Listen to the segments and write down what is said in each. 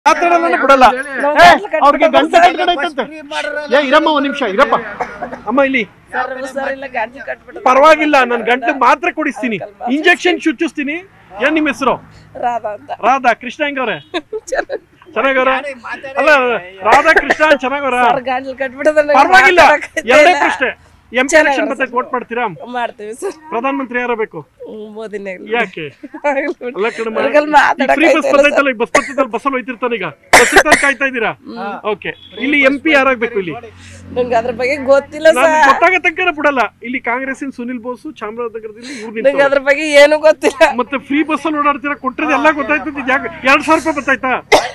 ಮಾತಾಡಲ್ಲ ಬಿಡಲ್ಲ ಏ, ಅವ್ರಿಗೆ ಗಂಟೆ ಕಟ್ಕಡೆ ಐತಂತೆ ಏ ಇರಮ್ಮ ಒಂದ್ ನಿಮಿಷ ಇರಪ್ಪ ಅಮ್ಮ ಇಲ್ಲಿ ಪರವಾಗಿಲ್ಲ ನನ್ ಗಂಟು ಮಾತ್ರ ಕೊಡಿಸ್ತೀನಿ ಇಂಜೆಕ್ಷನ್ ಚುಚ್ಚಿಸ್ತೀನಿ ಏನ್ ನಿಮ್ಮ ಹೆಸರು ರಾಧಾ ಅಂತ ರಾಧಾ ಕೃಷ್ಣ ಹೆಂಗವ್ರೆ ಚೆನ್ನಾಗವ್ರ ಅಲ್ಲ ರಾಧಾ ಕೃಷ್ಣ ಚೆನ್ನಾಗವ್ರ ಅವ್ರ ಗಂಟ್ಲು ಕಟ್ಬಿಡೋದನ್ನ ಪರವಾಗಿಲ್ಲ ಮಾತಾಡಕ್ಕೆ ಎರಡೇ ಇಲ್ಲ. ಪ್ರಶ್ನೆ ಎಂ ಪಿ ಚೆನ್ನಾಗವ್ರೆ ಎಲೆಕ್ಷನ್ ಮತ್ತೆ ವೋಟ್ ಮಾಡ್ತೀರಾ ಮಾಡ್ತೀವಿ ಸರ್ ಪ್ರಧಾನ ಮಂತ್ರಿ ಯಾರ ಬೇಕು ಮೋದಿನೇ ಯಾಕೆ ಅಲ್ಲ ಕಣಮ್ಮ, ಅವ್ರಿಗೆಲ್ಲ ಈ ಮಾತಾಡಕ್ ಫ್ರೀ ಬಸ್ ಆಯ್ತಾ ಇಲ್ಲ ಬರ್ತೈತಲ್ಲ ಈ ಬಸ್ ಬರ್ತೈತಲ್ಲ ಬಸ್ಸಲ್ಲಿ ಹೋಯ್ತಿರ್ತಾನೆ ಈಗ ಬಸ್ ಇರ್ತಾನೆ ಕಾಯ್ತಾ ಇದ್ದೀರಾ ಓಕೆ ಇಲ್ಲಿ ಎಂ ಪಿ ಯಾರಾಗ್ಬೇಕು ಇಲ್ಲಿ ನಂಗೆ ಅದ್ರ ಬಗ್ಗೆ ಗೊತ್ತಿಲ್ಲ ನಾನು ಸರ್ ಗೊತ್ತಾಗ ತನಕ ಬಿಡಲ್ಲ ಇಲ್ಲಿ ಕಾಂಗ್ರೆಸ್ಸಿನ ಸುನಿಲ್ ಬೋಸು ಚಾಮರಾಜನಗರದಲ್ಲಿ ಇವ್ರು ನಂಗೆ ನಿಂತವ್ರೆ. ಅದ್ರ ಬಗ್ಗೆ ಏನು ಗೊತ್ತಿಲ್ಲ ಮತ್ತೆ ಫ್ರೀ ಬಸ್ ಅಲ್ಲಿ ಓಡಾಡ್ತೀರಾ ಕೊಟ್ಟರೆ ಎಲ್ಲ ಗೊತ್ತಾಯ್ತದ ಯಾಕೆ ಎರಡ್ ಸಾವಿರ ರೂಪಾಯಿ ಬತ್ತಾಯ್ತಾ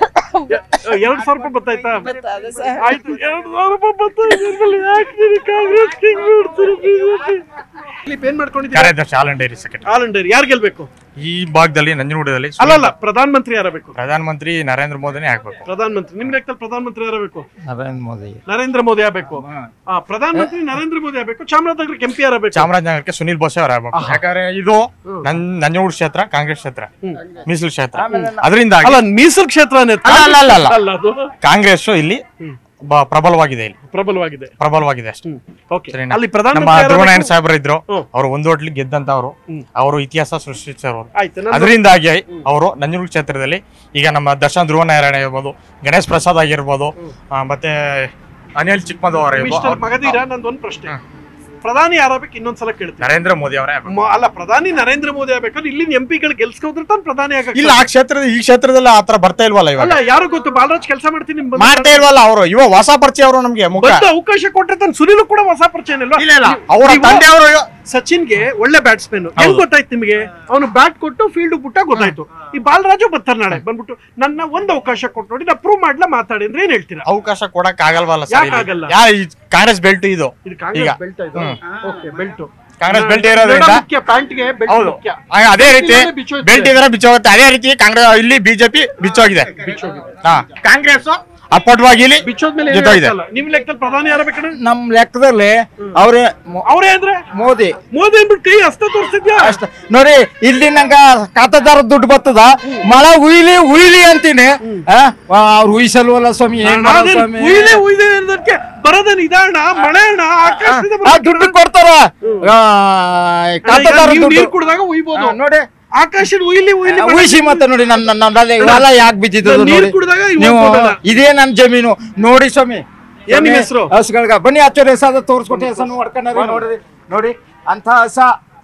ಎ- ಎರಡ್ ಸಾವಿರ ರೂಪಾಯಿ ಬತ್ತಾಯ್ತಾ ಅದು ಸರ್ ಆಯ್ತು ಎರಡ್ ಸಾವಿರ ರೂಪಾಯಿ ಬತ್ತಾಯ್ತು ಯಾಕೆ ನೀವು ಕಾಂಗ್ರೆಸ್ ಕಿಂಗ್ ಮಾಡ್ತೀರಿ ಬಿಜೆಪಿ ಇಲ್ಲಿ ಏನ್ ಮಾಡ್ಕೊಂಡಿದ್ದೀರಾ ಕಾರ್ಯದರ್ಶಿ ಹಾಲ್ and dairy secretary all under ಯಾರು ಗೆಲ್ಬೇಕು ಈ ಭಾಗದಲ್ಲಿ ನಂಜನಗೂಡದಲ್ಲಿ ಅಲ್ಲ ಅಲ್ಲ ಪ್ರಧಾನ ಮಂತ್ರಿ ಯಾರಬೇಕು ಪ್ರಧಾನ ಮಂತ್ರಿ ನರೇಂದ್ರ ಮೋದಿನೇ ಆಗ್ಬೇಕು ಪ್ರಧಾನ ಮಂತ್ರಿ ನಿಮ್ ಲೆಕ್ಕದಲ್ಲಿ ಪ್ರಧಾನ ಮಂತ್ರಿ ಯಾರಬೇಕು ನರೇಂದ್ರ ಮೋದಿ ನರೇಂದ್ರ ಮೋದಿ ಆಗ್ಬೇಕು ಆ ಪ್ರಧಾನ ಮಂತ್ರಿ ನರೇಂದ್ರ ಮೋದಿ ಆಗ್ಬೇಕು ಚಾಮರಾಜನಗರಕ್ಕೆ ಎಂಪಿ ಯಾರಬೇಕು ಚಾಮರಾಜನಗರಕ್ಕೆ ಸುನಿಲ್ ಬೋಸೆ ಅವ್ರು ಆಗ್ಬೇಕು ಯಾಕಂದ್ರೆ ಇದು ನನ್ ನಂಜನಗೂಡು ಕ್ಷೇತ್ರ ಕಾಂಗ್ರೆಸ್ ಕ್ಷೇತ್ರ ಮೀಸಲು ಕ್ಷೇತ್ರ ಅದರಿಂದಾಗಿ ಅಲ್ಲ ಮೀಸಲು ಕ್ಷೇತ್ರ ಅಲ್ಲ, ಅಲ್ಲ, ಅಲ್ಲ, ಅಲ್ಲ. ಅಲ್ಲ ಅದು ಕಾಂಗ್ರೆಸ್ ಇಲ್ಲಿ ಬ- ಪ್ರಬಲವಾಗಿದೆ ಇಲ್ಲಿ ಪ್ರಬಲವಾಗಿದೆ ಪ್ರಬಲವಾಗಿದೆ ಅಷ್ಟೇ ಓಕೆ ಸರಿನಾ? ಅಲ್ಲಿ ಪ್ರಧಾನ ನಮ್ಮ ಮಂತ್ರಿ ಧ್ರುವನಾರಾಯಣ ಯಾರಾಗ್ಬೇಕು? ಸಾಹೇಬ್ರು ಇದ್ರು ಹ್ಮ್. ಅವರು ಒಂದು ಹೋಟ್ಲಿಗೆ ಗೆದ್ದಂತ ಅವರು ಅವರು ಇತಿಹಾಸ ಸೃಷ್ಟಿಸೋರು ಆಯ್ತು ನಾನು- ಅದರಿಂದಾಗಿ ಅವರು ನಂಜನಗೂಡು ಕ್ಷೇತ್ರದಲ್ಲಿ ಈಗ ನಮ್ಮ ದರ್ಶನ್ ಧ್ರುವನಾರಾಯಣ ಇರ್ಬೋದು ಗಣೇಶ್ ಪ್ರಸಾದ್ ಆಗಿರ್ಬೋದು ಆ, ಮತ್ತೆ ಅನಿಲ್ ಚಿಕ್ಕಮದು ಅವರು ಮಿಸ್ಟರ್ ಮಗದೀರ ನಂದು ಒಂದು ಪ್ರಶ್ನೆ ಪ್ರಧಾನಿ ಯಾರಾಗಬೇಕು ಇನ್ನೊಂದ್ಸಲ ಕೇಳ್ತೀನಿ ನರೇಂದ್ರ ಮೋದಿ ಅವರೇ ಆಗ್ಬೇಕು. ಮ- ಅಲ್ಲ ಪ್ರಧಾನಿ ನರೇಂದ್ರ ಮೋದಿ ಆಗ್ಬೇಕಾದ್ರೆ ಇಲ್ಲಿನ ಎಂ ಪಿಗಳು ಗೆಲ್ಸ್ಕೋದ್ರೆ ತಾನು ಪ್ರಧಾನಿ ಆಗಕ್ಕೆ ಇಲ್ಲ ಆ ಕ್ಷೇತ್ರದ ಈ ಕ್ಷೇತ್ರದಲ್ಲಿ ಆತರ ಬರ್ತಾ ಇಲ್ವಲ್ಲ ಇವಾಗ ಅಲ್ಲ ಯಾರು ಗೊತ್ತು ಬಾಲರಾಜ್ ಕೆಲಸ ಮಾಡ್ತೀನಿ ನಿಮ್ ಬಂದು- ಮಾಡ್ತಾ ಇಲ್ವಲ್ಲ ಅವರು ಇವ ಹೊಸ ಪರಿಚಯ ಅವರು ನಮ್ಗೆ ಮುಖ ಬಂದು ಅವಕಾಶ ಕೊಟ್ರೆ ತಾನು ಸುನಿಲ್ ಕೂಡ ಹೊಸ ಪರಿಚಯ ಇಲ್ಲ ಇಲ್ಲ ಅವರ ನೀವು- ತಂದೆ ಅವರು ಸಚಿನ್ಗೆ ಒಳ್ಳೆ ಬ್ಯಾಟ್ಸ್ಮನ್ ಹೆಂಗ್ ಗೊತ್ತಾಯ್ತು ನಿಮಗೆ ಅವನು ಬ್ಯಾಟ್ ಕೊಟ್ಟು ಫೀಲ್ಡ್ ಬಿಟ್ಟ ಗೊತ್ತಾಯ್ತು ಈ ಬಾಲರಾಜು ಬರ್ತಾರೆ ನಾಳೆ ಬಂದ್ಬಿಟ್ಟು ನನ್ನ ಒಂದ್ ಅವಕಾಶ ಕೊಟ್ಟು ನೋಡಿ ನಾ ಪ್ರೂವ್ ಮಾಡ್ಲಾ ಮಾತಾಡಿ ಅಂದ್ರೆ ಏನ್ ಹೇಳ್ತೀರಾ ಅವಕಾಶ ಕೊಡಕ್ ಆಗಲ್ವಲ್ಲ ಯಾಕ್ ಆಗಲ್ಲ? ಯಾ ಈ ಕಾಂಗ್ರೆಸ್ ಬೆಲ್ಟ್ ಇದು ಇದು ಈಗ ಕಾಂಗ್ರೆಸ್ ಬೆಲ್ಟ್ ಇದು ಓಕೆ ಬೆಲ್ಟ್ ಕಾಂಗ್ರೆಸ್ ಬೆಲ್ಟ್ ಇರೋದ್ರಿಂದ ಮುಖ್ಯ ಪ್ಯಾಂಟ್ಗೆ ಬೆಲ್ಟ್ ಹೌದು ಮುಖ್ಯ ಆ, ಅದೇ ರೀತಿ ಬಿಚ್ಚೋಗಿದೆ, ಬಿಚ್ಚೋಗಿದೆ. ಬೆಲ್ಟ್ ಇದ್ರೆ ಬಿಚ್ಚೋಗುತ್ತೆ ಅದೇ ರೀತಿ ಕಾಂಗ್ರೆಸ್ ಇಲ್ಲಿ ಬಿಜೆಪಿ ಬಿಚ್ಚೋಗಿದೆ ಹಾ ಕಾಂಗ್ರೆಸ್ ಅಪ್ಪಟವಾಗಿ ಇಲ್ಲಿ ಬಿಚ್ಚೋದ್ಮೇಲೆ ಜೊತೆಗಿದೆ ನಿಮ್ ಲೆಕ್ಕದಲ್ಲಿ ಪ್ರಧಾನಿ ಯಾರ ಬೇಕಣ್ಣ ನಮ್ ಲೆಕ್ಕದಲ್ಲಿ ಅವ್ರೆ ಅವ್ರೇ ಅಂದ್ರೆ ಮೋದಿ ಮೋದಿ ಅಂದ್ಬಿಟ್ಟು ಕೈ ಹಸ್ತ ತೋರಿಸಿದ್ಯಾ ಅಷ್ಟ ನೋಡಿ ಇಲ್ಲಿ ನಂಗ ಖಾತೆದಾರ ದುಡ್ಡು ಬರ್ತದ ಮಳ ಉಯ್ಲಿ ಉಯ್ಲಿ ಅಂತೀನಿ ಆ, ಅವ್ರು ಉಯ್ಸಲ್ವಲ್ಲ ಸ್ವಾಮಿ ಏನ್ ಮಾಡೋದು ಸ್ವಾಮಿ ಉಯ್ಲೆ ಉಯ್ದೆ ಇರೋದಕ್ಕೆ ಬರೋದ ನಿಧಾನ ಮಳೆ ಅಣ್ಣ ಆಕಾಶದಿಂದ ಆ, ದುಡ್ಡು ಕೊಡ್ತಾರ ಆ, ಖಾತೆದಾರ ನೀವು ದುಡ್ಡು ನೀರು ಕುಡಿದಾಗ ಉಯ್ಬೋದು ಆ, ನೋಡಿ ಆಕಾಶದ ಉಯ್ಲಿ ಉಯ್ಲಿ ಆ, ಉಯ್ಸಿ ಮತ್ತೆ ನೋಡಿ ನನ್ನ ನನ್ನ ಇವೆಲ್ಲ ಯಾಕೆ ಬಿದ್ದಿದ್ದು ನಾನು ನೀರು ನೋಡಿ ಕುಡ್ದಾಗ ಇವಾಗ ನೀವು ಹೋಗಲ್ಲ. ಇದೇ ನನ್ನ ಜಮೀನು ನೋಡಿ ಸ್ವಾಮಿ ಏನ್ ನಿಮ್ ಹೆಸ್ರು? ಹಸುಗಳ್ಗ ಬನ್ನಿ ಹಚ್ಚೋರಿ ಹೆಸರು ತೋರಿಸ್ಕೊಟ್ಟೆ ಹೆಸರು ಹೊಡ್ಕೊಂಡ್ರಿ ನೋಡ್ರಿ ನೋಡಿ ಅಂತ ಹಸ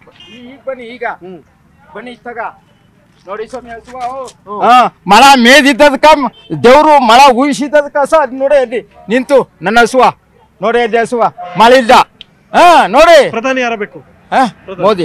ಈಗ ಬನ್ನಿ ಈಗ ಬನ್ನಿ ಇತ್ತಾಗ ನೋಡಿ ಸ್ವಾಮಿ ಹಸುವ ಅವು. ಹಾ ಮಳ ಮೇದಿದ್ದದಕ್ಕ ದೇವ್ರು ಮಳ ಉಯಿಸಿದ್ದದಕ್ಕ ಸ ಅದ್ ನೋಡಿ ಅಲ್ಲಿ ನಿಂತು ನನ್ನ ಹಸುವ ನೋಡಿ ಅಲ್ಲಿ ಹಸುವ ಮಳಿಲ್ದ ಹಾ ನೋಡಿ ಪ್ರಧಾನಿ ಯಾರ ಬೇಕು ಹಾ ಮೋದಿ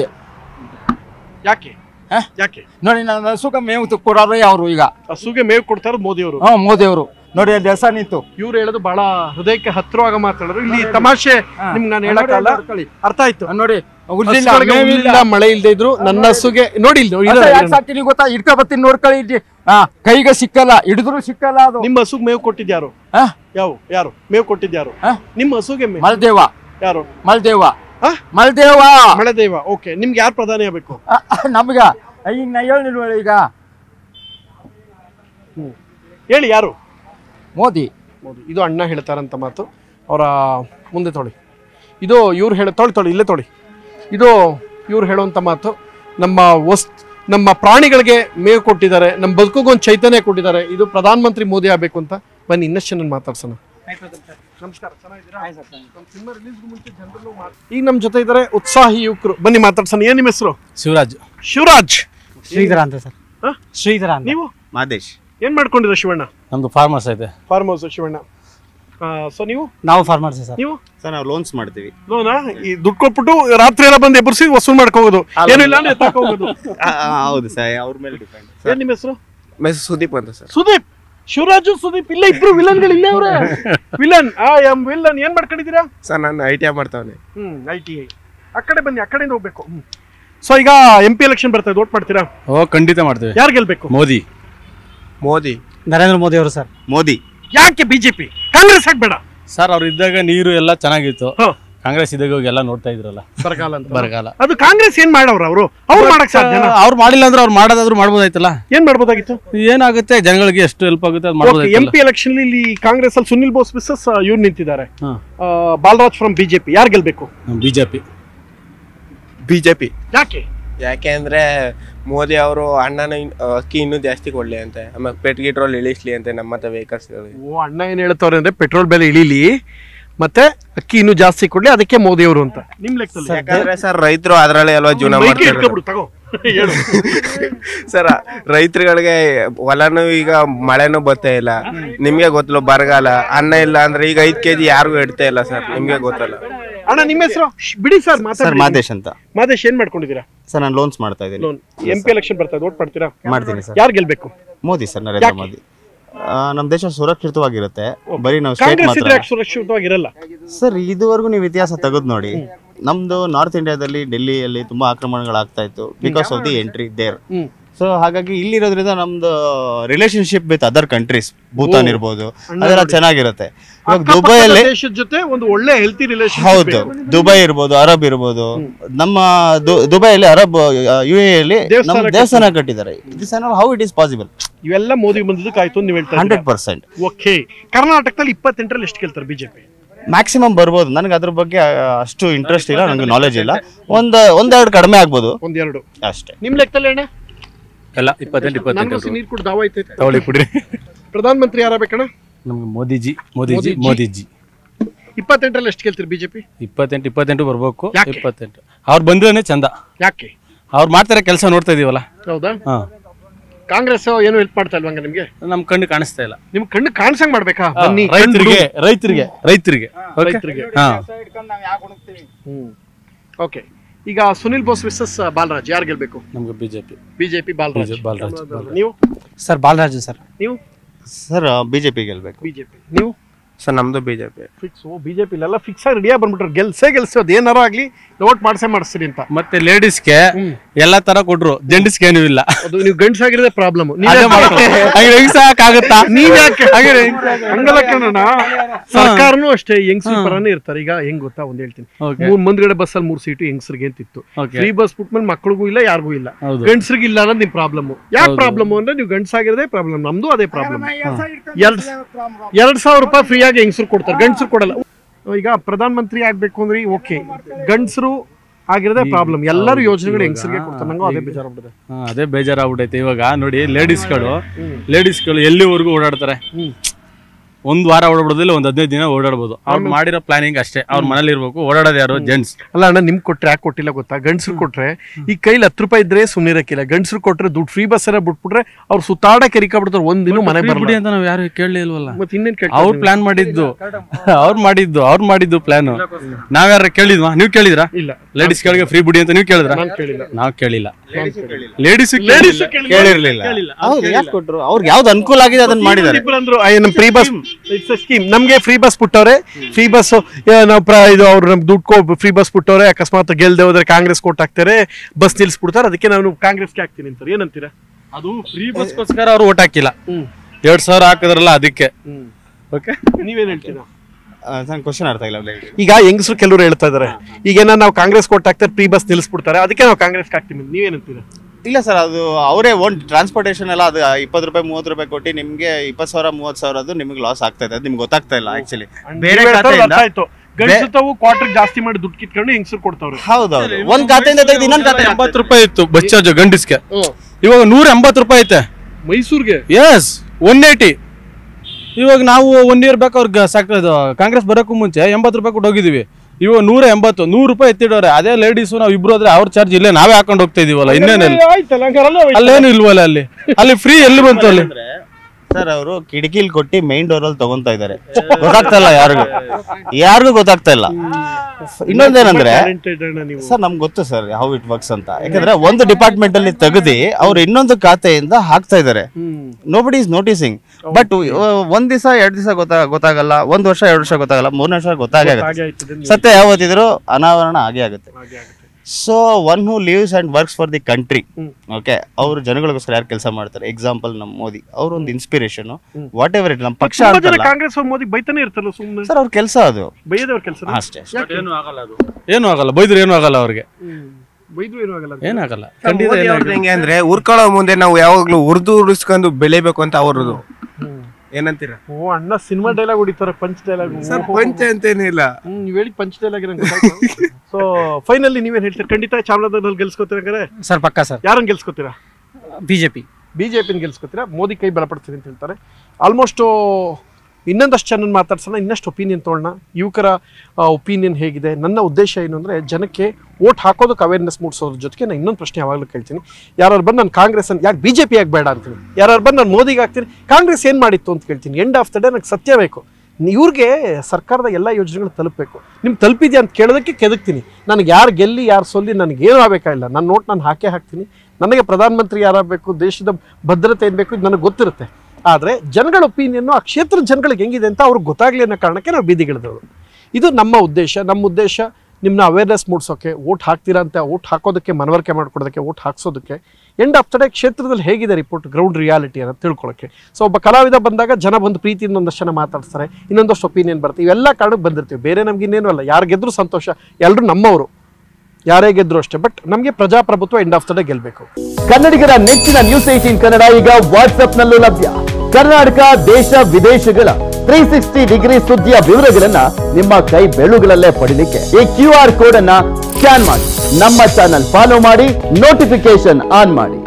ಯಾಕೆ ಹಾ? ಯಾಕೆ ನೋಡಿ ನನ್ನ ಹಸುಗ ಮೇವು ತು- ಕೊಡೋರೇ ಅವರು ಈಗ ಹಸುಗೆ ಮೇವು ಕೊಡ್ತಾರ ಮೋದಿ ಅವರು ಹಾ ಮೋದಿ ಅವರು ನೋಡಿ ಅಲ್ಲಿ ಹೆಸ ನಿಂತು ಇವ್ರು ಹೇಳೋದು ಬಹಳ ಹೃದಯಕ್ಕೆ ಹತ್ರವಾಗ ಮಾತಾಡೋರು ಇಲ್ಲಿ ತಮಾಷೆ ನಿಮ್ಗೆ ನಾನು ಹೇಳಕ್ಕಲ್ಲ ನೋಡ್ಕೊಳ್ಳಿ. ಅರ್ಥ ಆಯ್ತು ಆ, ನೋಡಿ ಉಳ್ಳಿಲ್ಲ ಹಸುಗಳಿಗೆ ಮೇವಿಲ್ಲ ಹುಲ್ಲಿಲ್ಲ, ಮಳೆ ಇಲ್ದೇ ಇದ್ರು ನನ್ನ ಹಸುಗೆ ನೋಡಿ ಇಲ್ಲಿ ನೋಡಿ, ಅದ ಇರೋದು, ಯಾಕ್ ಇರೋದು. ಸಾಕ್ತೀನಿ ಗೊತ್ತಾ ಇಡ್ಕ ಬತ್ತೀನಿ ನೋಡ್ಕೊಳ್ಳಿ ಇಲ್ಲಿ ಹಾ ಕೈಗೆ ಸಿಕ್ಕಲ್ಲ ಹಿಡಿದ್ರು ಸಿಕ್ಕಲ್ಲ ಅದು ನಿಮ್ಮ ಹಸುಗ್ ಮೇವು ಕೊಟ್ಟಿದ್ಯಾರು ಹಾ ಯಾವ ಯಾರು ಮೇವು ಕೊಟ್ಟಿದ್ಯಾರು ಹಾ? ನಿಮ್ಮ ಹಸುಗೆ ಮೇವು ಮಲ್ದೇವ ಯಾರು ಮಲ್ದೇವ ಹಾ? ಮಲ್ದೇವ ಮಳೆದೇವ ಓಕೆ ನಿಮ್ಗೆ ಯಾರು ಪ್ರಧಾನಿ ಆಗ್ಬೇಕು ಆ, ಆ, ನಮ್ಗ ಈಗ ನಾ ಹೇಳಿಲ್ವಲ್ಲ ಈಗ ಹೇಳಿ ಯಾರು ಮೋದಿ ಮೋದಿ ಇದು ಅಣ್ಣ ಹೇಳ್ತಾರಂತ ಮಾತು ಅವರ ಮುಂದೆ ತೊಳಿ ಇದು ಇವ್ರು ಹೇಳ ತೊಳಿ ತೊಳಿ ಇಲ್ಲೇ ತೊಳಿ ಇದು ಇವ್ರು ಹೇಳುವಂಥ ಮಾತು ನಮ್ಮ ವಸ್ ನಮ್ಮ ಪ್ರಾಣಿಗಳಿಗೆ ಮೇವು ಕೊಟ್ಟಿದ್ದಾರೆ ನಮ್ಮ ಬದುಕಿಗೊಂದು ಚೈತನ್ಯ ಕೊಟ್ಟಿದ್ದಾರೆ ಇದು ಪ್ರಧಾನ ಮಂತ್ರಿ ಮೋದಿ ಆಗಬೇಕು ಅಂತ ಬನ್ನಿ ಇನ್ನಷ್ಟು ಜನ ಮಾತಾಡ್ಸೋಣ ನಮಸ್ಕಾರ ಚೆನ್ನಾಗಿದ್ದೀರಾ? ನಮ್ಮ ಸಿನಿಮಾ ರಿಲೀಸ್ಗೂ ಮುಂಚೆ ಜನರಲ್ಲೂ ಮಾತ್- ಈಗ ನಮ್ಮ ಜೊತೆ ಇದ್ದಾರೆ ಉತ್ಸಾಹಿ ಯುವಕರು ಬನ್ನಿ ಮಾತಾಡ್ಸೋಣ ಏನ್ ನಿಮ್ಮ ಹೆಸರು ಶಿವರಾಜ್ ಶಿವರಾಜ್ ಶ್ರೀಧರ ಅಂತ ಸರ್ ಹ? ಶ್ರೀಧರ ಅಂತ ನೀವು ಮಾದೇಶ್ ಏನ್ ಮಾಡ್ಕೊಂಡಿರ ಶಿವಣ್ಣ ನಮ್ದು ಫಾರ್ಮರ್ಸ್ ಐತೆ ಫಾರ್ಮ್ ಹೌಸ್ ಶಿವಣ್ಣ ಸೊ ನೀವು ನಾವು ಫಾರ್ಮರ್ಸ್ ಸರ್ ನೀವು ಸರ್ ನಾವು ಲೋನ್ಸ್ ಮಾಡ್ತೀವಿ ಲೋನಾ ಈ ದುಡ್ಡು ಕೊಟ್ಬಿಟ್ಟು ರಾತ್ರಿ ಎಲ್ಲ ಬಂದು ಎಬ್ಬರಿಸಿ ವಸೂಲ್ ಮಾಡ್ಕೋಗೋದು ಏನಿಲ್ಲ ಅಂದ್ರೆ ಎತ್ತಾಕ್ ಹೋಗೋದು ಆ, ಆ, ಹೌದು ಸರ್ ಅವ್ರ ಮೇಲೆ ಡಿಪೆಂಡ್ ಏನ್ ನಿಮ್ಮ ಹೆಸರು ಮೆಸ್ ಸುದೀಪ್ ಅಂತ ಸರ್ ಸುದೀಪ್ ಶಿವರಾಜು ಸುದೀಪ್ ಇಲ್ಲ ಇಬ್ರು ವಿಲನ್ಗಳು ಇಲ್ಲೇ ಅವ್ರೆ ವಿಲನ್ ಆ ಎಂ ವಿಲನ್ ಏನ್ ಮಾಡ್ಕೊಂಡಿದ್ದೀರಾ ಸರ್ ನಾನು ಐ ಟಿ ಐ ಮಾಡ್ತಾವನೆ ಹ್ಮ್ ಐ ಟಿ ಐ ಆ ಕಡೆ ಬನ್ನಿ ಆ ಕಡೆಯಿಂದ ಹೋಗ್ಬೇಕು ಸೊ ಈಗ ಎಂ ಪಿ ಎಲೆಕ್ಷನ್ ಬರ್ತಾ ಇದೆ ಓಟ್ ಮಾಡ್ತೀರಾ ಓ ಖಂಡಿತ ಮಾಡ್ತೀವಿ ಯಾರು ಗೆಲ್ಬೇಕು ಮೋದಿ ಮೋದಿ ನರೇಂದ್ರ ಮೋದಿ ಅವರು ಸರ್ ಮೋದಿ ಯಾಕೆ ಬಿಜೆಪಿ ಕಾಂಗ್ರೆಸ್ ಆಗ್ಬೇಡ ಸರ್ ಅವ್ರು ಇದ್ದಾಗ ನೀರು ಎಲ್ಲ ಚೆನ್ನಾಗಿತ್ತು ಹ. ಕಾಂಗ್ರೆಸ್ ಇದ್ದಾಗ ಎಲ್ಲ ನೋಡ್ತಾ ಇದ್ರಲ್ಲ ಬರಗಾಲ ಅಂತ ಬರಗಾಲ ಅದು ಕಾಂಗ್ರೆಸ್ ಏನ್ ಮಾಡವ್ರ ಅವರು ಅವ್ರು ಮಾಡಕ್ ಸಾಧ್ಯ ಅವ್ರು ಮಾಡಿಲ್ಲ ಅಂದ್ರೆ ಅವ್ರು ಮಾಡೋದಾದ್ರೂ ಮಾಡ್ಬೋದಾಯ್ತಲ್ಲ ಏನ್ ಮಾಡ್ಬೋದಾಗಿತ್ತು ಏನಾಗುತ್ತೆ ಜನಗಳಿಗೆ ಎಷ್ಟು ಹೆಲ್ಪ್ ಆಗುತ್ತೆ ಅದು ಎಂ ಮಾಡ್ಬೋದಾಯ್ತಲ್ಲ ಪಿ ಎಲೆಕ್ಷನ್ ಇಲ್ಲಿ ಕಾಂಗ್ರೆಸ್ ಅಲ್ಲಿ ಸುನಿಲ್ ಬೋಸ್ ಬಿಸಸ್ ಇವ್ರು ನಿಂತಿದ್ದಾರೆ ಹಾ. ಆ, ಬಾಲರಾಜ್ ಫ್ರಮ್ ಬಿಜೆಪಿ ಯಾರು ಗೆಲ್ಬೇಕು ಬಿಜೆಪಿ ಬಿಜೆಪಿ ಯಾಕೆ ಯಾಕೆ ಅಂದ್ರೆ ಮೋದಿ ಅವರು ಅಣ್ಣನ ಇನ್- ಅಕ್ಕಿ ಇನ್ನೂ ಜಾಸ್ತಿ ಕೊಡ್ಲಿ ಅಂತೆ ಆಮೇಲೆ ಪೆಟ್ ಗಿಟ್ರೋಲ್ ಇಳಿಸ್ಲಿ ಅಂತೆ ನಮ್ಮ ಹತ್ರ ವೆಹಿಕಲ್ಸ್ ಓ ಅಣ್ಣ ಏನ್ ಹೇಳ್ತವ್ರೆ ಅಂದ್ರೆ ಪೆಟ್ರೋಲ್ ಬೆಲೆ ಇಳಿಲಿ ಮತ್ತೆ ಅಕ್ಕಿ ಇನ್ನೂ ಜಾಸ್ತಿ ಕೊಡ್ಲಿ ಅದಕ್ಕೆ ಮೋದಿ ಅವರು ಅಂತ ನಿಮ್ ಲೆಕ್ಕದಲ್ಲಿ ಯಾಕಂದ್ರೆ ಸರ್ ರೈತರು ಅದ್ರಲ್ಲೇ ಅಲ್ವಾ ಜೀವನ ಮೈಕ್ ಮಾಡ್ತಾರೆ ಇಟ್ಕೊಬಿಡು, ತಗೋ ಹೇಳು. ಸರ್ ರೈತರುಗಳಿಗೆ ಹೊಲನು ಈಗ ಮಳೆನೂ ಬರ್ತಾ ಇಲ್ಲ ನಿಮ್ಗೆ ಗೊತ್ತಲ್ಲ ಬರಗಾಲ ಅನ್ನ ಇಲ್ಲ ಅಂದ್ರೆ ಈಗ ಐದ್ ಕೆಜಿ ಯಾರಿಗೂ ಇಡ್ತಾ ಇಲ್ಲ ಸರ್ ನಿಮ್ಗೆ ಗೊತ್ತಲ್ಲ ಅಣ್ಣ ನಿಮ್ಮ ಹೆಸರು ಬಿಡಿ ಸರ್ ಸರ್ ಮಾತಾಡಿ ಮಾದೇಶ್ ಅಂತ ಮಾದೇಶ್ ಏನ್ ಮಾಡ್ಕೊಂಡಿದ್ದೀರಾ ಸರ್ ನಾನು ಲೋನ್ಸ್ ಮಾಡ್ತಾ ಇದ್ದೀನಿ ಲೋನ್ ಎಂ ಪಿ ಎಲೆಕ್ಷನ್ ಬರ್ತಾ ಇದೆ ಓಟ್ ಮಾಡ್ತೀರಾ ಮಾಡ್ತೀನಿ ಸರ್ ಯಾರು ಗೆಲ್ಬೇಕು ಮೋದಿ ಸರ್ ನರೇಂದ್ರ ಮೋದಿ ಆ, ನಮ್ಮ ದೇಶ ಸುರಕ್ಷಿತವಾಗಿರುತ್ತೆ ಬರೀ ನಾವು ಸ್ಟೇಟ್ ಕಾಂಗ್ರೆಸ್ ಇದ್ರೆ ಮಾತ್ರ ಯಾಕೆ ಸುರಕ್ಷಿತವಾಗಿರಲ್ಲ ಸರ್ ಇದುವರೆಗೂ ನೀವು ಇತಿಹಾಸ ತೆಗೆದು ನೋಡಿ ನಮ್ದು ನಾರ್ತ್ ಇಂಡಿಯಾದಲ್ಲಿ ಡೆಲ್ಲಿಯಲ್ಲಿ ತುಂಬಾ ಆಕ್ರಮಣಗಳಾಗ್ತಾ ಇತ್ತು because of the entry there hmm. So ಹಾಗಾಗಿ ಇಲ್ಲಿರೋದ್ರಿಂದ ನಮ್ದು relationship with other countries Bhutan ಇರ್ಬೋದು ಅದೆಲ್ಲ ಚೆನ್ನಾಗಿರುತ್ತೆ ಇವಾಗ ಅಕ್ಕಪಕ್ಕದ ದುಬೈಯಲ್ಲಿ ದೇಶದ ಜೊತೆ ಒಂದು ಒಳ್ಳೆ ಹೆಲ್ತಿ ರಿಲೇಷನ್ ಹೌದು ದುಬೈ ಇರ್ಬೋದು ಅರಬ್ ಇರ್ಬೋದು ನಮ್ಮ ದು- ದುಬೈಯಲ್ಲಿ ಅರಬ್ ಯು ಎಲ್ಲಿ ದೇವಸ್ಥಾನ ನಮ್ಮ ದೇವಸ್ಥಾನ ಕಟ್ಟಿದ್ದಾರೆ this how it is possible ಇವೆಲ್ಲ ಮೋದಿ ಬಂದಿದ್ದಕ್ಕೆ ಆಯ್ತು ಅಂತ ನೀವು ಹೇಳ್ತಾ ಹಂಡ್ರೆಡ್ ಪರ್ಸೆಂಟ್ ಓಕೆ ಕರ್ನಾಟಕದಲ್ಲಿ ಇಪ್ಪತ್ತೆಂಟರಲ್ಲಿ ಎಷ್ಟು ಗೆಲ್ತಾರೆ ಬಿಜೆಪಿ ಮ್ಯಾಕ್ಸಿಮಮ್ ಬರ್ಬೋದು ನನಗೆ ಅದ್ರ ಬಗ್ಗೆ ಆ, ಅಷ್ಟು ಇಂಟ್ರೆಸ್ಟ್ ಇಲ್ಲ ನನಗೆ ನಾಲೆಜ್ ಇಲ್ಲ ಒಂದ್ ಒಂದೆರಡು ಕಡಿಮೆ ಆಗ್ಬೋದು ಒಂದೆರಡು ಅಷ್ಟೇ ನಿಮ್ ಲೆಕ್ಕದಲ್ಲಿ ಅಣ್ಣ ಎಲ್ಲ ಇಪ್ಪತ್ತೆಂಟು ನನಗೂ ಇಪ್ಪತ್ತೆಂಟು ನೀರು ಕೂಡ ದಾವ ಐತೈತೆ ತಗೊಳ್ಳಿ ಕುಡ್ರಿ ಪ್ರಧಾನ ಮಂತ್ರಿ ಯಾರ ಬೇಕಣ್ಣ ನಮ್ಗೆ ಮೋದಿಜಿ ಮೋದಿಜಿ ಮೋದಿಜಿ. ಮೋದಿಜಿ ಇಪ್ಪತ್ತೆಂಟರಲ್ಲಿ ಎಷ್ಟು ಗೆಲ್ತೀರಿ ಬಿಜೆಪಿ ಇಪ್ಪತ್ತೆಂಟು ಇಪ್ಪತ್ತೆಂಟು ಬರ್ಬೇಕು ಯಾಕೆ? ಇಪ್ಪತ್ತೆಂಟು ಅವ್ರು ಬಂದ್ರೇನೆ ಚಂದ ಯಾಕೆ ಅವ್ರು ಮಾಡ್ತಾರೆ ಕೆಲಸ ನೋಡ್ತಾ ಇದೀವಲ್ಲ ಹೌದಾ ಹಾ ಕಾಂಗ್ರೆಸ್ ಏನು ಹೆಲ್ಪ್ ಮಾಡ್ತಾ ಇಲ್ವಂಗ ನಿಮ್ಗೆ ನಮ್ ಕಣ್ಣು ಕಾಣಿಸ್ತಾ ಇಲ್ಲ ನಿಮ್ ಕಣ್ಣು ಕಾಣಿಸಂಗ್ ಮಾಡ್ಬೇಕಾ ಹಾ, ಬನ್ನಿ ರೈತರಿಗೆ ರೈತರಿಗೆ ರೈತರಿಗೆ ಓಕೆ ರೈತರಿಗೆ ಹಾ ಹ್ಮ್ ಓಕೆ ಈಗ ಸುನಿಲ್ ಬೋಸ್ ವಿಸಸ್ ಬಾಲರಾಜ್ ಯಾರು ಗೆಲ್ಬೇಕು ನಮ್ಗೆ BJP BJP Balraj BJP Balraj, ನೀವು ಸರ್ ಬಾಲರಾಜು ಸರ್ ನೀವು ಸರ್ ಬಿಜೆಪಿ ಗೆಲ್ಬೇಕು ಬಿಜೆಪಿ ನೀವು ಸರ್ ನಮ್ದು ಬಿಜೆಪಿ ಫಿಕ್ಸ್ ಬಿಜೆಪಿ ಎಲ್ಲ ಫಿಕ್ಸ್ ಆಗಿ ರೆಡಿಯಾಗಿ ಬಂದ್ಬಿಟ್ರು ಗೆಲ್ಸೇ ಗೆಲ್ಸೋದು ಏನಾರು ಆಗ್ಲಿ ವೋಟ್ ಮಾಡ್ಸೇ ಮಾಡಿಸ್ತೀರಿ ಅಂತ ಮತ್ತೆ ಲೇಡೀಸ್ಗೆ ಎಲ್ಲಾ ತರ ಕೊಟ್ರು ಜೆಂಟ್ಸ್ಗೆ ಏನೂ ಇಲ್ಲ ಅದು ನೀವು ಗಂಡ್ಸಾಗಿರೋದೇ ಪ್ರಾಬ್ಲಮ್ ಅದೇ ಮಾಡ್ತಾರೆ. ಹಾಗೆ ಹೆಂಗ್ಸಾಕಾಗತ್ತಾ ನೀವ್ ಯಾಕೆ ಹಂಗಲ್ಲ ಕಣಣ್ಣ ಸರ್ಕಾರನೂ ಅಷ್ಟೇ ಹೆಂಗ್ಸ್ರ ಪರನೇ ಇರ್ತಾರೆ ಈಗ ಹೆಂಗ್ ಗೊತ್ತಾ ಒಂದ್ ಹೇಳ್ತೀನಿ Okay. ಮೂರ್ ಮುಂದ್ಗಡೆ ಬಸ್ಸಲ್ಲಿ ಮೂರ್ ಸೀಟು ಹೆಂಗ್ಸ್ರಿಗೆ ಅಂತಿತ್ತು Okay. ಫ್ರೀ ಬಸ್ ಬಿಟ್ಮೇಲೆ ಮಕ್ಳಿಗೂ ಇಲ್ಲ ಯಾರಿಗೂ ಇಲ್ಲ ಹೌದು. ಗಂಡ್ಸ್ರಿಗೆ ಇಲ್ಲ ಅನ್ನೋದು ನಿಮ್ ಪ್ರಾಬ್ಲಮ್ ಯಾಕೆ ಪ್ರಾಬ್ಲಮ್ ಅಂದ್ರೆ ನೀವು ಗಂಡ್ಸಾಗಿರೋದೇ ಪ್ರಾಬ್ಲಮ್ ನಮ್ದು ಅದೇ ಪ್ರಾಬ್ಲಮ್ ಎರಡ್ ಎರಡ್ ಸಾವಿರ ರೂಪಾಯಿ ಫ್ರೀ ಆಗಿ ಹೆಂಗಸರು ಕೊಡ್ತಾರೆ ಗಂಡಸರು ಕೊಡಲ್ಲ ಈಗ ಪ್ರಧಾನ ಮಂತ್ರಿ ಆಗ್ಬೇಕು ಅಂದ್ರೆ ಓಕೆ ಗಂಡಸರು ಆಗಿರೋದೇ ಪ್ರಾಬ್ಲಮ್ ಎಲ್ಲರೂ ಯೋಜನೆಗಳು ಹೆಂಗಸರಿಗೆ ಕೊಡ್ತಾರೆ ನಂಗೂ ಅದೇ ಬೇಜಾರಾಗ್ಬಿಟ್ಟಿದೆ ಹಾ, ಅದೇ ಬೇಜಾರಾಗ್ಬಿಟ್ಟೈತೆ ಇವಾಗ ನೋಡಿ ಲೇಡೀಸ್ಗಳು ಲೇಡೀಸ್ಗಳು ಎಲ್ಲಿವರೆಗೂ ಓಡಾಡ್ತಾರೆ ಒಂದ್ ವಾರ ಓಡಾಡೋದಿಲ್ಲ ಒಂದ್ ಹದಿನೈದು ದಿನ ಓಡಾಡ್ಬೋದು ಅವ್ರು ಮಾಡಿರೋ ಪ್ಲಾನಿಂಗ್ ಅಷ್ಟೇ ಅವ್ರ ಮನೇಲಿ ಇರ್ಬೇಕು ಓಡಾಡೋದು ಯಾರು ಜೆಂಟ್ಸ್ ಅಲ್ಲ ಅಣ್ಣ ನಿಮ್ಗೆ ಕೊಟ್ರೆ ಯಾಕೆ ಕೊಟ್ಟಿಲ್ಲ ಗೊತ್ತಾ ಗಂಡಸರು ಕೊಟ್ರೆ ಈ ಕೈಲಿ ಹತ್ತು ರೂಪಾಯಿ ಇದ್ರೆ ಸುಮ್ಮನಿರಕ್ಕಿಲ್ಲ ಗಂಡಸರು ಕೊಟ್ರೆ ದುಡ್ಡು ಫ್ರೀ ಬಸ್ ಎಲ್ಲ ಬಿಟ್ಬಿಟ್ರೆ ಅವ್ರು ಸುತ್ತಾಡಕ್ಕೆ ಎರಿಕಾಬಿಡ್ತಾರೆ ಒಂದಿನ ಮನೆ ಬಿಡಿ ಬರಲಿ ಅಂತ ನಾವ್ ಯಾರು ಕೇಳಲೇ ಇಲ್ವಲ್ಲ ಮತ್ತೆ ಇನ್ನೇನ್ ಕೇಳ್ತಾರೆ ಅವ್ರು ಪ್ಲಾನ್ ಮಾಡಿದ್ದು ಅವ್ರು ಮಾಡಿದ್ದು ಅವ್ರು ಮಾಡಿದ್ದು ಪ್ಲಾನ್ ನಾವ್ಯಾರ ಕೇಳಿದ್ವಾ ನೀವು ಕೇಳಿದ್ರಾ ಇಲ್ಲ ಲೇಡೀಸ್ ಗಳಿಗೆ ಫ್ರೀ ಬಿಡಿ ಅಂತ ನೀವು ಕೇಳಿದ್ರ ನಾನ್ ಕೇಳಿಲ್ಲ ನಾವ್ ಕೇಳಿಲ್ಲ ಲೇಡೀಸ್ ಲೇಡೀಸ್ ಕೇಳಿರ್ಲಿಲ್ಲ ಹೌದು ಯಾಕೆ ಕೊಟ್ರು ಅವ್ರಿಗೆ ಯಾವ್ದು ಅನುಕೂಲ ಆಗಿದೆ ಅದನ್ನ ಮಾಡಿದ್ದಾರೆ ಅಂದ್ರು "ಅಯ್ಯ, ನಮ್ ಫ್ರೀ ಬಸ್ ಇಟ್ಸ್ ಸ್ಕೀಮ್ ನಮ್ಗೆ ಫ್ರೀ ಬಸ್ ಬಿಟ್ಟವ್ರೆ ಫ್ರೀ ಬಸ್ ನಾವು ಪ್ರ ಇದು ಅವ್ರು ನಮ್ಗೆ ದುಡ್ಡು ಫ್ರೀ ಬಸ್ ಬಿಟ್ಟವ್ರೆ ಅಕಸ್ಮಾತ್ ಗೆಲ್ದೆ ಹೋದ್ರೆ ಕಾಂಗ್ರೆಸ್ ಕೊಟ್ಟು ಹಾಕ್ತಾರೆ ಬಸ್ ನಿಲ್ಸ್ಬಿಡ್ತಾರೆ ಅದಕ್ಕೆ ನಾನು ಕಾಂಗ್ರೆಸ್ಗೆ ಹಾಕ್ತೀನಿ ಅಂತಾರೆ ಏನಂತೀರಾ ಅದು ಫ್ರೀ ಬಸ್ಗೋಸ್ಕರ ಅವ್ರು ಓಟ್ ಹಾಕಿಲ್ಲ ಹ್ಮ್ ಎರಡ್ ಸಾವಿರ ಹಾಕಿದ್ರಲ್ಲ ಅದಕ್ಕೆ ಹ್ಮ್ ಓಕೆ ನೀವೇನ್ ಹೇಳ್ತೀರಾ ನನ್ನ ಕ್ವಶನ್ ಅರ್ಥ ಇಲ್ಲ ದಯವಿಟ್ಟು. ಈಗ ಹೆಂಗಸರು ಕೆಲವರು ಹೇಳ್ತಾ ಇದಾರೆ ಈಗ ನಾವು ಕಾಂಗ್ರೆಸ್ ಕೊಟ್ಟು ಹಾಕ್ತಾರೆ ಫ್ರೀ ಬಸ್ ನಿಲ್ಲಿಸ್ಬಿಡ್ತಾರೆ ಅದಕ್ಕೆ ನಾವು ಕಾಂಗ್ರೆಸ್ ಹಾಕ್ತೀವಿ ನೀವೇನಂತೀರಾ ಇಲ್ಲ ಸರ್ ಅದು ಅವರೇ ಓನ್ ಟ್ರಾನ್ಸ್ಪೋರ್ಟೇಷನ್ ಎಲ್ಲ ಅದು ಇಪ್ಪತ್ತು ರೂಪಾಯಿ ಮೂವತ್ತು ರೂಪಾಯಿ ಕೊಟ್ಟು ನಿಮ್ಗೆ ಇಪ್ಪತ್ತು ಸಾವಿರ ಮೂವತ್ತು ಸಾವಿರ ಅದು ನಿಮ್ಗೆ ಲಾಸ್ ಆಗ್ತಾ ಇದೆ ಅದು ನಿಮ್ಗೆ ಗೊತ್ತಾಗ್ತಾ ಇಲ್ಲ ಆಕ್ಚುಲಿ ಬೇರೆ ನೀವ್ ಹೇಳ್ತಾ ಇರೋದು ಖಾತೆಯಿಂದ ಅರ್ಥ ಆಯ್ತು ಗಂಡಸು ತಾವು ಕ್ವಾರ್ಟರ್ ಜಾಸ್ತಿ ಮಾಡಿ ದುಡ್ಡು ಕಿತ್ಕೊಂಡು ಹೆಂಗಸರು ಕೊಡ್ತಾವ್ರೆ ಹೌದೌದು ಒಂದ್ ಖಾತೆಯಿಂದ ತೆಗೆದು ಇನ್ನೊಂದ್ ಖಾತೆ ಎಂಬತ್ತು ರೂಪಾಯಿ ಇತ್ತು ಬಸ್ ಚಾರ್ಜ್ ಗಂಡಿಸ್ಗೆ ಇವಾಗ ನೂರ ಎಂಬತ್ತು ರೂಪಾಯಿ ಐತೆ ಮೈಸೂರ್ಗೆ ಎಸ್ ಒನ್ ಏಯ್ಟಿ ಇವಾಗ ನಾವು ಒನ್ ಇಯರ್ ಬ್ಯಾಕ್ ಅವ್ರಿಗೆ ಸಾಕ ಇದು ಕಾಂಗ್ರೆಸ್ ಬರೋಕ್ಕೂ ಮುಂಚೆ ಎಂಬತ್ತು ರೂಪಾಯಿ ಕೊಟ್ಟು ಹೋಗಿದೀವಿ ಇವಾಗ ನೂರ ಎಂಬತ್ತು ನೂರು ರೂಪಾಯಿ ಎತ್ತಿಡೋರೆ ಅದೇ ಲೇಡೀಸು ನಾವು ಇಬ್ರು ಹೋದ್ರೆ ಅವ್ರ ಚಾರ್ಜ್ ಇಲ್ಲೇ ನಾವೇ ಹಾಕೊಂಡು ಹೋಗ್ತಾ ಇದೀವಲ್ಲ ಇನ್ನೇನಲ್ಲಿ ಆಯ್ತಲ್ಲ ಹಂಗಾರೆ ಅಲ್ಲೇ ಹೋಯ್ತು. ಅಲ್ಲೇನು ಇಲ್ವಲ್ಲ ಅಲ್ಲಿ ಅಲ್ಲಿ ಫ್ರೀ ಎಲ್ಲಿ ಬಂತು ಅಲ್ಲಿ ಸರ್ ಅವರು ಕಿಟಕಿಲ್ ಕೊಟ್ಟಿ ಮೈನ್ ಡೋರ್ ಅಲ್ಲಿ ತಗೊಂತಾ ಇದಾರೆ ಗೊತ್ತಾಗ್ತಾ ಇಲ್ಲ ಯಾರಿಗೂ ಯಾರಿಗೂ ಗೊತ್ತಾಗ್ತಾ ಇಲ್ಲ ಇನ್ನೊಂದೇನಂದ್ರೆ Talented ಅಣ್ಣ ನೀವು ಸರ್ ನಮ್ಗೆ ಗೊತ್ತು ಸರ್ ಹೌ ಇಟ್ ವರ್ಕ್ಸ್ ಅಂತ ಯಾಕಂದ್ರೆ ಒಂದು ಡಿಪಾರ್ಟ್ಮೆಂಟ್ ಅಲ್ಲಿ ತೆಗೆದು ಅವ್ರು ಇನ್ನೊಂದು ಖಾತೆಯಿಂದ ಹಾಕ್ತಾ ಇದಾರೆ ನೋ ಬಡಿ ಇಸ್ ನೋಟಿಸಿಂಗ್ ಬಟ್ ಒಂದ್ ದಿವಸ ಎರಡ್ ದಿವಸ ಗೊತ್ತಾ ಗೊತ್ತಾಗಲ್ಲ ಒಂದ್ ವರ್ಷ ಎರಡ್ ವರ್ಷ ಗೊತ್ತಾಗಲ್ಲ ಮೂರನೇ ವರ್ಷ ಗೊತ್ತಾಗೇ ಹಾಗೆ ಆಗುತ್ತೆ ಆಯ್ತದೆ ನೀವು. ಸತ್ಯ ಯಾವತ್ತಿದ್ರು ಅನಾವರಣ ಆಗೇ ಆಗುತ್ತೆ so one who lives and works for the country okay ಅವರು ಜನಗಳಿಗೋಸ್ಕರ ಯಾರು ಕೆಲಸ ಮಾಡ್ತಾರೆ ಎಕ್ಸಾಂಪಲ್ ನಮ್ಮ ಮೋದಿ ಅವ್ರ ಒಂದು ಇನ್ಸ್ಪಿರೇಷನ್ ವಾಟ್ ಎವರ್ ಇಟ್ ನಮ್ಮ ಪಕ್ಷ ತುಂಬಾ ಜನ ಅಂತಲ್ಲ ಕಾಂಗ್ರೆಸ್ ಅವ್ರು ಮೋದಿ ಬೈತಾನೆ ಇರ್ತಾರಲ್ಲ ಸುಮ್ಮನೆ ಸರ್ ಅವ್ರ ಕೆಲಸ ಅದು ಬೈಯದವ್ರ ಕೆಲಸ ಅಷ್ಟೇ ಏನು ಆಗಲ್ಲ ಅದು ಏನು ಆಗಲ್ಲ ಬೈದ್ರು ಏನು ಆಗಲ್ಲ ಅವ್ರಿಗೆ ಬೈದ್ರು ಏನೂ ಆಗಲ್ಲ ಅಂತ. ಏನಾಗಲ್ಲ ಖಂಡಿತ ಮೋದಿ ಏನಾಗಲ್ಲ. ಅವ್ರದ್ದು ಹೆಂಗೆ ಅಂದ್ರೆ ಉರ್ಕೊಳ್ಳೋ ಮುಂದೆ ನಾವು ಯಾವಾಗ್ಲೂ ಉರ್ದು ಉರ್ಸ್ಕೊಂಡು ಬೆಳಿಬೇಕು ಅಂತ ಅವ್ರದ್ದು ಏನಂತೀರ ಓ ಅಣ್ಣ ಸಿನಿಮಾ ಡೈಲಾಗ್ ಹೊಡಿತಾರೆ ಪಂಚ್ ಡೈಲಾಗ್ ಸರ್ ಪಂಚ ಅಂತೇನಿಲ್ಲ ಹ್ಮ್ ನೀವ್ ಹೇಳಿ ಪಂಚ್ ಡೈಲಾಗ್ ಸೊ ಫೈನಲಿ ನೀವೇನ್ ಹೇಳ್ತೀರಾ ಖಂಡಿತ ಚಾಮರಾಜನಗರಲ್ಲಿ ಗೆಲ್ಸ್ಕೊತೀರಾ ಸರ್ ಪಕ್ಕ ಸರ್ ಯಾರನ್ನ ಗೆಲ್ಸ್ಕೊತೀರಾ ಬಿಜೆಪಿ ಬಿಜೆಪಿನ ಗೆಲ್ಸ್ಕೊತೀರಾ ಮೋದಿ ಕೈ ಬಲಪಡ್ತೀನಿ ಅಂತ ಹೇಳ್ತಾರೆ ಆಲ್ಮೋಸ್ಟ್ ಇನ್ನೊಂದಷ್ಟು ಜನ ಮಾತಾಡ್ಸೋಣ ಇನ್ನಷ್ಟು ಒಪಿನಿಯನ್ ತೊಗೊಳ್ಳೋಣ ಯುವಕರ ಒಪಿನಿಯನ್ ಹೇಗಿದೆ ನನ್ನ ಉದ್ದೇಶ ಏನು ಅಂದರೆ ಜನಕ್ಕೆ ವೋಟ್ ಹಾಕೋದಕ್ಕೆ ಅವೇರ್ನೆಸ್ ಮೂಡಿಸೋದ್ರ ಜೊತೆಗೆ ನಾನು ಇನ್ನೊಂದು ಪ್ರಶ್ನೆ ಯಾವಾಗಲೂ ಕೇಳ್ತೀನಿ ಯಾರು ಬಂದು ನಾನು ಕಾಂಗ್ರೆಸ್ ಅನ್ನು ಯಾಕೆ ಬಿ ಜೆ ಪಿ ಯಾಕೆ ಬೇಡ ಅಂತೀನಿ ಯಾರು ಬಂದು ನಾನು ಮೋದಿಗೆ ಹಾಕ್ತೀನಿ ಕಾಂಗ್ರೆಸ್ ಏನು ಮಾಡಿತ್ತು ಅಂತ ಕೇಳ್ತೀನಿ ಎಂಡ್ ಆಫ್ ದ ಡೇ ನನಗೆ ಸತ್ಯ ಬೇಕು ಇವ್ರಿಗೆ ಸರ್ಕಾರದ ಎಲ್ಲ ಯೋಜನೆಗಳು ತಲುಪಬೇಕು ನಿಮ್ಗೆ ತಲುಪಿದ್ಯಾ ಅಂತ ಕೇಳೋದಕ್ಕೆ ಕೆದಕ್ತೀನಿ ನನಗೆ ಯಾರು ಗೆಲ್ಲಿ ಯಾರು ಸೊಲ್ಲಿ ನನಗೆ ಏನೂ ಆಗಬೇಕಾಗಿಲ್ಲ ನನ್ನ ನೋಟ್ ನಾನು ಹಾಕೇ ಹಾಕ್ತೀನಿ ನನಗೆ ಪ್ರಧಾನಮಂತ್ರಿ ಯಾರಾಗಬೇಕು ದೇಶದ ಭದ್ರತೆ ಏನು ಬೇಕು ಇದು ನನಗೆ ಗೊತ್ತಿರುತ್ತೆ ಆದರೆ ಜನಗಳ ಒಪಿನಿಯನ್ನು ಆ ಕ್ಷೇತ್ರದ ಜನಗಳಿಗೆ ಹೆಂಗಿದೆ ಅಂತ ಅವ್ರಿಗೆ ಗೊತ್ತಾಗಲಿ ಅನ್ನೋ ಕಾರಣಕ್ಕೆ ನಾವು ಬೀದಿಗಿಳಿದವರು ಇದು ನಮ್ಮ ಉದ್ದೇಶ ನಮ್ಮ ಉದ್ದೇಶ ನಿಮ್ಮನ್ನ ಅವೇರ್ನೆಸ್ ಮೂಡಿಸೋಕೆ ಓಟ್ ಹಾಕ್ತೀರಾ ಅಂತ ಓಟ್ ಹಾಕೋದಕ್ಕೆ ಮನವರಿಕೆ ಮಾಡ್ಕೊಡೋದಕ್ಕೆ ಓಟ್ ಹಾಕ್ಸೋದಕ್ಕೆ ಎಂಡ್ ಆಫ್ ದ ಡೇ ಕ್ಷೇತ್ರದಲ್ಲಿ ಹೇಗಿದೆ ರಿಪೋರ್ಟ್ ಗ್ರೌಂಡ್ ರಿಯಾಲಿಟಿ ಅನ್ನೋದು ತಿಳ್ಕೊಳ್ಳೋಕ್ಕೆ ಸೊ ಒಬ್ಬ ಕಲಾವಿದ ಬಂದಾಗ ಜನ ಬಂದು ಪ್ರೀತಿಯಿಂದ ಒಂದಷ್ಟು ಜನ ಮಾತಾಡ್ತಾರೆ ಇನ್ನೊಂದಷ್ಟು ಒಪಿನಿಯನ್ ಬರುತ್ತೆ ಇವೆಲ್ಲ ಕಾರಣಕ್ಕೆ ಬಂದಿರ್ತೀವಿ ಬೇರೆ ನಮ್ಗೆ ಇನ್ನೇನು ಅಲ್ಲ ಯಾರು ಗೆದ್ರು ಸಂತೋಷ ಎಲ್ಲರೂ ನಮ್ಮವರು ಯಾರೇ ಗೆದ್ರು ಅಷ್ಟೇ ಬಟ್ ನಮಗೆ ಪ್ರಜಾಪ್ರಭುತ್ವ ಎಂಡ್ ಆಫ್ ದ ಡೇ ಗೆಲ್ಲಬೇಕು ಕನ್ನಡಿಗರ ನೆಚ್ಚಿನ ನ್ಯೂಸ್ ಏಟೀನ್ ಕನ್ನಡ ಈಗ ವಾಟ್ಸ್ಆಪ್ ನಲ್ಲೂ ಲಭ್ಯ ಕರ್ನಾಟಕ ದೇಶ ವಿದೇಶಗಳ ತ್ರೀ ಸಿಕ್ಸ್ಟಿ ಡಿಗ್ರಿ ಸುದ್ದಿಯ ವಿವರಗಳನ್ನ ನಿಮ್ಮ ಕೈ ಬೆಳುಗಳಲ್ಲೇ ಪಡಿಲಿಕ್ಕೆ ಈ ಕ್ಯೂ ಆರ್ ಕೋಡ್ ಅನ್ನ ಸ್ಕ್ಯಾನ್ ಮಾಡಿ ನಮ್ಮ ಚಾನಲ್ ಫಾಲೋ ಮಾಡಿ ನೋಟಿಫಿಕೇಶನ್ ಆನ್ ಮಾಡಿ